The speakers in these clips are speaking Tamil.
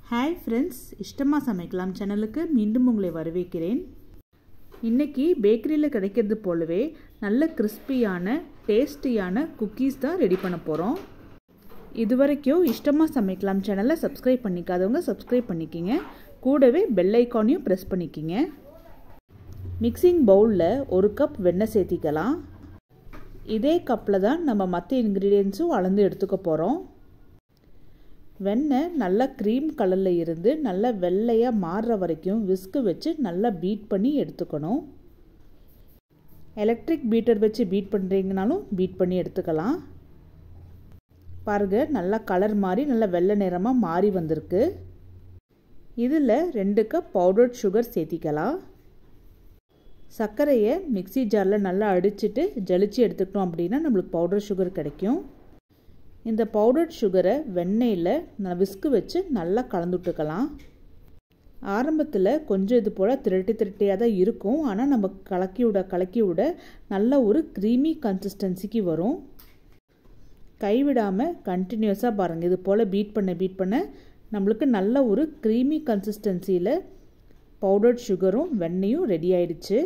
ஹாய் ஃப்ரெண்ட்ஸ் இஷ்டமாக சமைக்கலாம் சேனலுக்கு மீண்டும் உங்களை வரவேற்கிறேன் இன்றைக்கி பேக்கரியில் கிடைக்கிறது போலவே நல்ல கிறிஸ்பியான டேஸ்டியான குக்கீஸ் தான் ரெடி பண்ண போகிறோம் இது வரைக்கும் இஷ்டமாக சமைக்கலாம் சேனலை சப்ஸ்கிரைப் பண்ணிக்காதவங்க சப்ஸ்கிரைப் பண்ணிக்கிங்க கூடவே பெல் ஐக்கானையும் ப்ரெஸ் பண்ணிக்கிங்க மிக்சிங் பவுலில் ஒரு கப் வெண்ணெய் சேர்த்திக்கலாம் இதே கப்பில் தான் நம்ம மற்ற இன்க்ரீடியன்ஸும் அளந்து எடுத்துக்க போகிறோம் வெண்ணெய் நல்லா க்ரீம் கலரில் இருந்து நல்லா வெள்ளையாக மாறுற வரைக்கும் விஸ்கு வச்சு நல்லா பீட் பண்ணி எடுத்துக்கணும் எலக்ட்ரிக் பீட்டர் வச்சு பீட் பண்ணுறீங்கனாலும் பீட் பண்ணி எடுத்துக்கலாம் பாருங்கள் நல்லா கலர் மாறி நல்லா வெள்ளை நிறமாக மாறி வந்திருக்கு இதில் ரெண்டு கப் பவுடர்ட் சுகர் சேர்த்திக்கலாம் சர்க்கரையை மிக்சி ஜாரில் நல்லா அடிச்சுட்டு ஜலிச்சு எடுத்துக்கிட்டோம் அப்படின்னா நம்மளுக்கு பவுடர் சுகர் கிடைக்கும் இந்த பவுடர்ட் சுகரை வெண்ணெயில் நான் விஸ்கு வச்சு நல்லா கலந்துட்டுக்கலாம் ஆரம்பத்தில் கொஞ்சம் இது போல் திரட்டி திரட்டியாக தான் இருக்கும் ஆனால் நம்ம கலக்கி விட கலக்கி விட நல்ல ஒரு க்ரீமி கன்சிஸ்டன்சிக்கு வரும் கைவிடாமல் கண்டினியூஸாக பாருங்கள் இது போல் பீட் பண்ண பீட் பண்ண நம்மளுக்கு நல்ல ஒரு க்ரீமி கன்சிஸ்டன்சியில் பவுடர்ட் சுகரும் வெண்ணையும் ரெடி ஆயிடுச்சு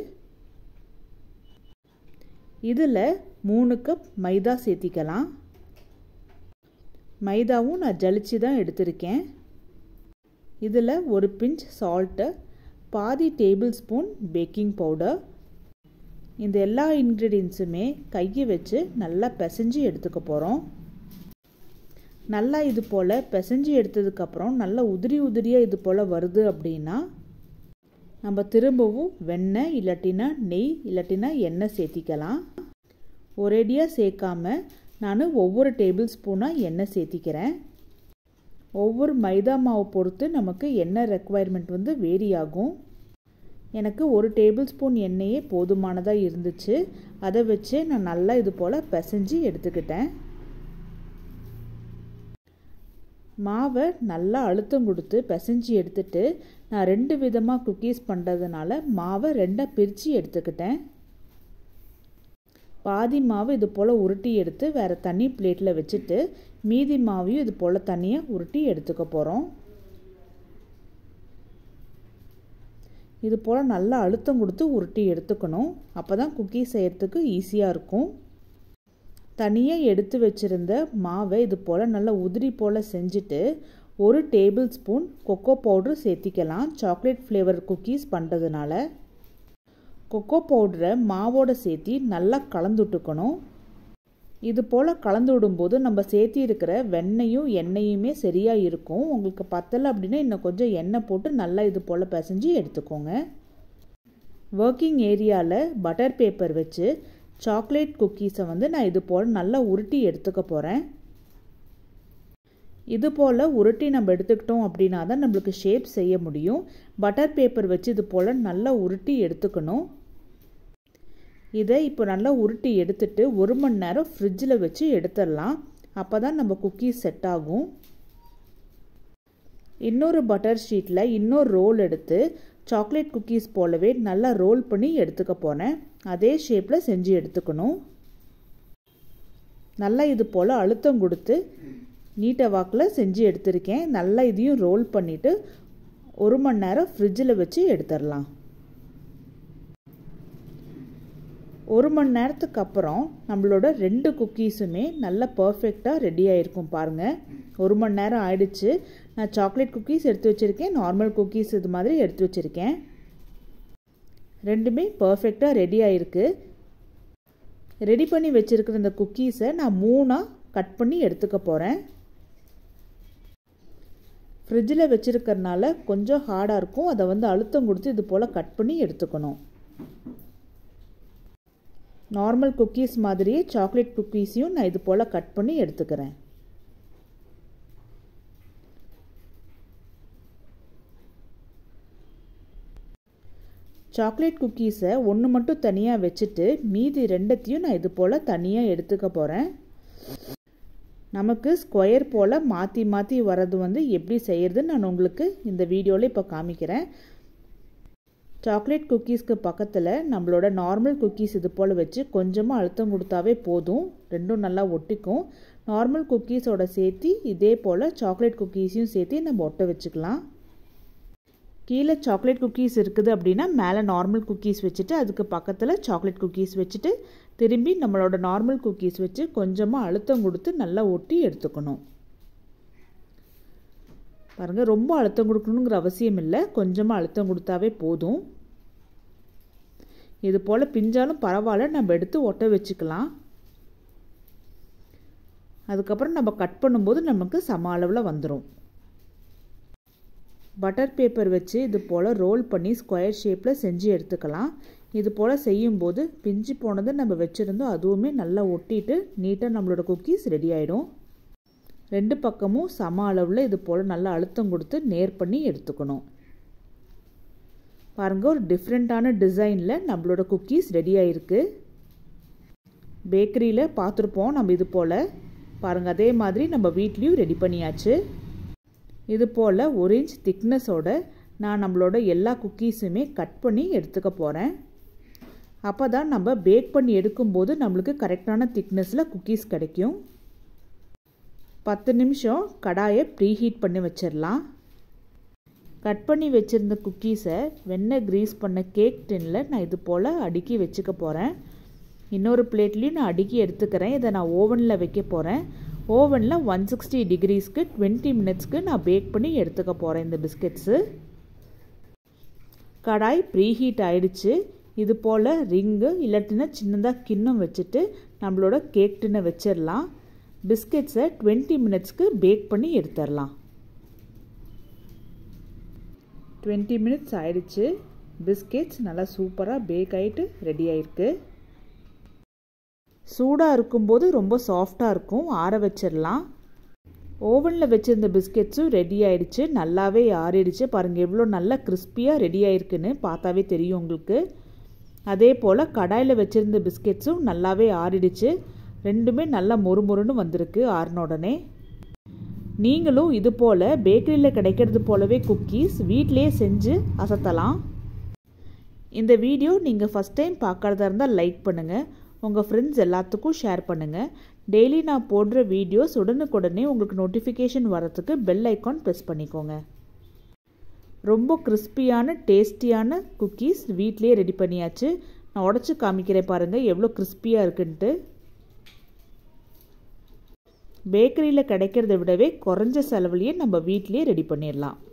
இதில் மூணு கப் மைதா சேர்த்திக்கலாம் மைதாவும் நான் ஜலிச்சு தான் எடுத்திருக்கேன் இதில் ஒரு பிஞ்ச் சால்ட்டு பாதி டேபிள் ஸ்பூன் பேக்கிங் பவுடர் இந்த எல்லா இன்க்ரீடியன்ஸுமே கையை வச்சு நல்லா பிசைஞ்சு எடுத்துக்க போகிறோம் நல்லா இது போல் பிசைஞ்சு எடுத்ததுக்கப்புறம் நல்லா உதிரி உதிரியாக இது போல் வருது அப்படின்னா நம்ம திரும்பவும் வெண்ணெய் இல்லாட்டினா நெய் இல்லாட்டினா எண்ணெய் சேர்த்திக்கலாம் ஒரேடியாக சேர்க்காம நான் ஒவ்வொரு டேபிள் ஸ்பூனாக எண்ணெய் சேர்த்திக்கிறேன் ஒவ்வொரு மைதா மாவை பொறுத்து நமக்கு எண்ணெய் ரெக்குவயர்மெண்ட் வந்து வேரி ஆகும் எனக்கு ஒரு டேபிள் ஸ்பூன் எண்ணெயே போதுமானதாக இருந்துச்சு அதை வச்சு நான் நல்லா இது போல் பிசைஞ்சு எடுத்துக்கிட்டேன் மாவை நல்லா அழுத்தம் கொடுத்து பிசைஞ்சு எடுத்துட்டு நான் ரெண்டு விதமாக குக்கீஸ் பண்ணுறதுனால மாவை ரெண்டாக பிரித்து எடுத்துக்கிட்டேன் பாதி மாவு இது போல் உருட்டி எடுத்து வேறு தனி பிளேட்டில் வச்சுட்டு மீதி மாவையும் இது போல் தனியாக உருட்டி எடுத்துக்க போகிறோம் இது போல் நல்லா அழுத்தம் கொடுத்து உருட்டி எடுத்துக்கணும் அப்போ தான் குக்கீ செய்கிறதுக்கு ஈஸியாக இருக்கும் தனியாக எடுத்து வச்சுருந்த மாவை இது போல் நல்லா உதிரி போல் செஞ்சுட்டு ஒரு டேபிள் ஸ்பூன் கொக்கோ பவுட்ரு சேர்த்திக்கலாம் சாக்லேட் ஃப்ளேவர் குக்கீஸ் பண்ணுறதுனால கொக்கோ பவுடரை மாவோட சேர்த்தி நல்லா கலந்துட்டுக்கணும் இது போல் கலந்து விடும்போது நம்ம சேர்த்தி இருக்கிற வெண்ணையும் எண்ணெயுமே சரியாக இருக்கும் உங்களுக்கு பத்தலை அப்படின்னா இன்னும் கொஞ்சம் எண்ணெய் போட்டு நல்லா இது போல் பிசைஞ்சு எடுத்துக்கோங்க ஒர்க்கிங் ஏரியாவில் பட்டர் பேப்பர் வச்சு சாக்லேட் குக்கீஸை வந்து நான் இது போல் நல்லா உருட்டி எடுத்துக்க போகிறேன் இது போல் உருட்டி நம்ம எடுத்துக்கிட்டோம் அப்படின்னா தான் நம்மளுக்கு ஷேப் செய்ய முடியும் பட்டர் பேப்பர் வச்சு இது போல் நல்லா உருட்டி எடுத்துக்கணும் இதை இப்போ நல்லா உருட்டி எடுத்துட்டு ஒரு மணி நேரம் ஃப்ரிட்ஜில் வச்சு எடுத்துடலாம் அப்போ தான் நம்ம குக்கீஸ் செட் ஆகும் இன்னொரு பட்டர் ஷீட்டில் இன்னொரு ரோல் எடுத்து சாக்லேட் குக்கீஸ் போலவே நல்லா ரோல் பண்ணி எடுத்துக்க போனேன் அதே ஷேப்பில் செஞ்சு எடுத்துக்கணும் நல்லா இது போல் அழுத்தம் கொடுத்து நீட்டை வாக்கில் செஞ்சு எடுத்திருக்கேன் நல்லா இதையும் ரோல் பண்ணிவிட்டு ஒரு மணி நேரம் ஃப்ரிட்ஜில் வச்சு எடுத்துடலாம் ஒரு மணி நேரத்துக்கு அப்புறம் நம்மளோட ரெண்டு குக்கீஸுமே நல்லா பர்ஃபெக்டாக ரெடி ஆகிருக்கும் பாருங்கள் ஒரு மணி நேரம் ஆயிடுச்சு நான் சாக்லேட் குக்கீஸ் எடுத்து வச்சுருக்கேன் நார்மல் குக்கீஸ் இது மாதிரி எடுத்து வச்சுருக்கேன் ரெண்டுமே பர்ஃபெக்டாக ரெடி ஆகிருக்கு ரெடி பண்ணி வச்சுருக்கிற இந்த குக்கீஸை நான் மூணாக கட் பண்ணி எடுத்துக்க போகிறேன் ஃப்ரிட்ஜில் வச்சுருக்கறனால கொஞ்சம் ஹார்டாக இருக்கும் அதை வந்து அழுத்தம் கொடுத்து இது போல் கட் பண்ணி எடுத்துக்கணும் நார்மல் குக்கீஸ் மாதிரியே சாக்லேட் குக்கீஸையும் நான் இது போல் கட் பண்ணி எடுத்துக்கிறேன் சாக்லேட் குக்கீஸை ஒன்று மட்டும் தனியாக வச்சுட்டு மீதி ரெண்டத்தையும் நான் இது போல் தனியாக எடுத்துக்க போகிறேன் நமக்கு ஸ்கொயர் போல் மாற்றி மாற்றி வர்றது வந்து எப்படி செய்கிறதுன்னு நான் உங்களுக்கு இந்த வீடியோவில் இப்போ காமிக்கிறேன் சாக்லேட் குக்கீஸ்க்கு பக்கத்தில் நம்மளோட நார்மல் குக்கீஸ் இது போல் வச்சு கொஞ்சமாக அழுத்தம் கொடுத்தாவே போதும் ரெண்டும் நல்லா ஒட்டிக்கும் நார்மல் குக்கீஸோட சேர்த்து இதே போல் சாக்லேட் குக்கீஸையும் சேர்த்து நம்ம ஒட்ட வச்சுக்கலாம் கீழே சாக்லேட் குக்கீஸ் இருக்குது அப்படின்னா மேலே நார்மல் குக்கீஸ் வச்சுட்டு அதுக்கு பக்கத்தில் சாக்லேட் குக்கீஸ் வச்சுட்டு திரும்பி நம்மளோட நார்மல் குக்கீஸ் வச்சு கொஞ்சமாக அழுத்தம் கொடுத்து நல்லா ஒட்டி எடுத்துக்கணும் பாருங்கள் ரொம்ப அழுத்தம் கொடுக்கணுங்கிற அவசியம் இல்லை கொஞ்சமாக அழுத்தம் கொடுத்தாவே போதும் இது போல் பிஞ்சாலும் பரவாயில்ல நம்ம எடுத்து ஒட்ட வச்சுக்கலாம் அதுக்கப்புறம் நம்ம கட் பண்ணும்போது நமக்கு சம அளவில் வந்துடும் பட்டர் பேப்பர் வச்சு இது போல் ரோல் பண்ணி ஸ்கொயர் ஷேப்பில் செஞ்சு எடுத்துக்கலாம் இது போல் செய்யும்போது பிஞ்சு போனது நம்ம வச்சுருந்தோம் அதுவுமே நல்லா ஒட்டிட்டு நீட்டாக நம்மளோட குக்கீஸ் ரெடி ஆகிடும் ரெண்டு பக்கமும் சம அளவில் இது போல் நல்லா அழுத்தம் கொடுத்து நேர் பண்ணி எடுத்துக்கணும் பாருங்கள் ஒரு டிஃப்ரெண்ட்டான டிசைனில் நம்மளோட குக்கீஸ் ரெடி ஆகிருக்கு பேக்கரியில் பார்த்துருப்போம் நம்ம இது போல் பாருங்கள் அதே மாதிரி நம்ம வீட்லேயும் ரெடி பண்ணியாச்சு இது போல் ஒரு இன்ச் திக்னஸோட நான் நம்மளோட எல்லா குக்கீஸுமே கட் பண்ணி எடுத்துக்க போகிறேன் அப்போ தான் நம்ம பேக் பண்ணி எடுக்கும்போது நம்மளுக்கு கரெக்டான திக்னஸில் குக்கீஸ் கிடைக்கும் பத்து நிமிஷம் கடாயை ப்ரீஹீட் பண்ணி வச்சிடலாம் கட் பண்ணி வச்சுருந்த குக்கீஸை வெண்ணெய் க்ரீஸ் பண்ண கேக் டின்னில் நான் இது போல் அடுக்கி வச்சுக்க போகிறேன் இன்னொரு பிளேட்லேயும் நான் அடுக்கி எடுத்துக்கிறேன் இதை நான் ஓவனில் வைக்க போகிறேன் ஓவனில் ஒன் சிக்ஸ்டி டிகிரிஸ்க்கு டுவெண்ட்டி மினிட்ஸ்க்கு நான் பேக் பண்ணி எடுத்துக்க போகிறேன் இந்த பிஸ்கெட்ஸு கடாய் ப்ரீஹீட் ஆயிடுச்சு இது போல் ரிங்கு இல்லாட்டினா சின்னதாக கிண்ணம் வச்சுட்டு நம்மளோட கேக் டின்னை வச்சிடலாம் பிஸ்கெட்ஸை டுவெண்ட்டி மினிட்ஸ்க்கு பேக் பண்ணி எடுத்துடலாம் டுவெண்ட்டி மினிட்ஸ் ஆயிடுச்சு பிஸ்கெட்ஸ் நல்லா சூப்பராக பேக் ஆகிட்டு ரெடி ஆயிருக்கு சூடாக இருக்கும்போது ரொம்ப சாஃப்டாக இருக்கும் ஆற வச்சிடலாம் ஓவனில் வச்சுருந்த பிஸ்கெட்ஸும் ரெடி ஆயிடுச்சு நல்லாவே ஆறிடுச்சு பாருங்கள் எவ்வளோ நல்லா கிறிஸ்பியாக ரெடி ஆயிருக்குன்னு பார்த்தாவே தெரியும் உங்களுக்கு அதே போல் கடாயில் வச்சுருந்த பிஸ்கெட்ஸும் நல்லாவே ஆறிடுச்சு ரெண்டுமே நல்லா மொறுமொறுன்னு வந்திருக்கு ஆறின உடனே நீங்களும் இது போல் பேக்கரியில் கிடைக்கிறது போலவே குக்கீஸ் வீட்டிலேயே செஞ்சு அசத்தலாம் இந்த வீடியோ நீங்கள் ஃபஸ்ட் டைம் பார்க்குறதா இருந்தால் லைக் பண்ணுங்கள் உங்கள் ஃப்ரெண்ட்ஸ் எல்லாத்துக்கும் ஷேர் பண்ணுங்கள் டெய்லி நான் போடுற வீடியோஸ் உடனுக்குடனே உங்களுக்கு நோட்டிஃபிகேஷன் வரத்துக்கு பெல் ஐக்கான் ப்ரெஸ் பண்ணிக்கோங்க ரொம்ப கிறிஸ்பியான டேஸ்டியான குக்கீஸ் வீட்லேயே ரெடி பண்ணியாச்சு நான் உடச்சி காமிக்கிறேன் பாருங்கள் எவ்வளோ கிறிஸ்பியாக இருக்குன்ட்டு பேக்கரியில் கிடைக்கிறத விடவே குறைஞ்ச செலவுலேயே நம்ம வீட்லேயே ரெடி பண்ணிடலாம்